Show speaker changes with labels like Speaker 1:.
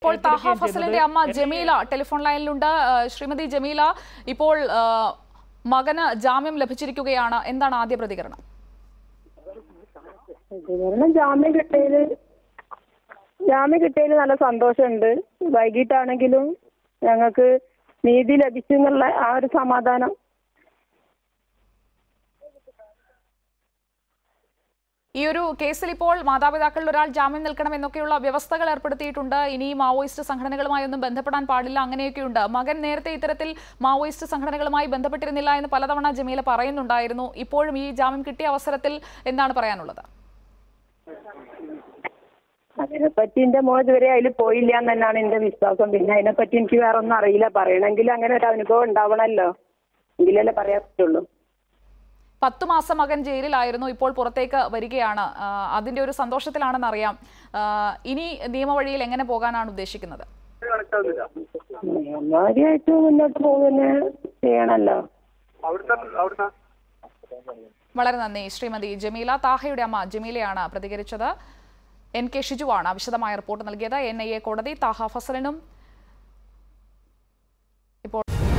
Speaker 1: ഇപ്പോൾ താഹ
Speaker 2: ഏർപ്പെടുത്തുകയും
Speaker 1: ഫസലിന്റെ
Speaker 2: ചെയ്തത്.
Speaker 1: അമ്മ ജമീല ടെലിഫോൺ ലൈനിലുണ്ട് ആ, ശ്രീമതി ജമീല ഇപ്പോൾ ആ, മകന് ജാമ്യം ലഭിച്ചിരിക്കുകയാണ് എന്താണ് ആദ്യ പ്രതികരണം
Speaker 3: പ്രതികരണം ജാമ്യം കിട്ടിയതിൽ ജാമ്യം കിട്ടിയതിൽ നല്ല സന്തോഷമുണ്ട് വൈകിട്ടാണെങ്കിലും ഞങ്ങൾക്ക് നീതി ലഭിച്ചു എന്നുള്ള ആ ഒരു സമാധാനം
Speaker 1: ഈ ഒരു കേസിൽ ഇപ്പോൾ മാതാപിതാക്കളിൽ ഒരാൾ ജാമ്യം നിൽക്കണം എന്നൊക്കെയുള്ള വ്യവസ്ഥകൾ ഏർപ്പെടുത്തിയിട്ടുണ്ട് ഇനി മാവോയിസ്റ്റ് സംഘടനകളുമായി ഒന്നും ബന്ധപ്പെടാൻ പാടില്ല അങ്ങനെയൊക്കെയുണ്ട് മകൻ നേരത്തെ ഇത്തരത്തിൽ മാവോയിസ്റ്റ് സംഘടനകളുമായി ബന്ധപ്പെട്ടിരുന്നില്ല എന്ന് പലതവണ ജമീല പറയുന്നുണ്ടായിരുന്നു ഇപ്പോഴും ഈ ജാമ്യം കിട്ടിയ അവസരത്തിൽ എന്താണ് പറയാനുള്ളത്
Speaker 3: അതിനെപ്പറ്റി എന്റെ മോൻ ഇതുവരെ അതിൽ പോയില്ല എന്ന് തന്നെയാണ് എന്റെ വിശ്വാസം പിന്നെ അതിനെപ്പറ്റി എനിക്ക് വേറെ ഒന്നും അറിയില്ല പറയണമെങ്കിൽ അങ്ങനെ ഒരു അനുഭവം ഉണ്ടാവണമല്ലോ എങ്കിലല്ലേ പറയാൻ പറ്റുള്ളൂ
Speaker 1: പത്തു മാസം മകൻ ജയിലിലായിരുന്നു ഇപ്പോൾ പുറത്തേക്ക് വരികയാണ് ആ, അതിന്റെ ഒരു സന്തോഷത്തിലാണെന്ന് അറിയാം ആ, ഇനി നിയമവഴിയിൽ എങ്ങനെ പോകാനാണ് ഉദ്ദേശിക്കുന്നത്
Speaker 3: നിയമപരമായിട്ട് മുന്നോട്ട് പോകുന്ന ചെയ്യണല്ലോ
Speaker 1: വളരെ നന്ദി ശ്രീമതി ജമീല താഹയുടെ അമ്മ ജമീലയാണ് പ്രതികരിച്ചത് എൻ കെ ഷിജുവാണ് വിശദമായ റിപ്പോർട്ട് നൽകിയത് എൻ ഐ എ കോടതി താഹ ഫസലിനും ഇപ്പോൾ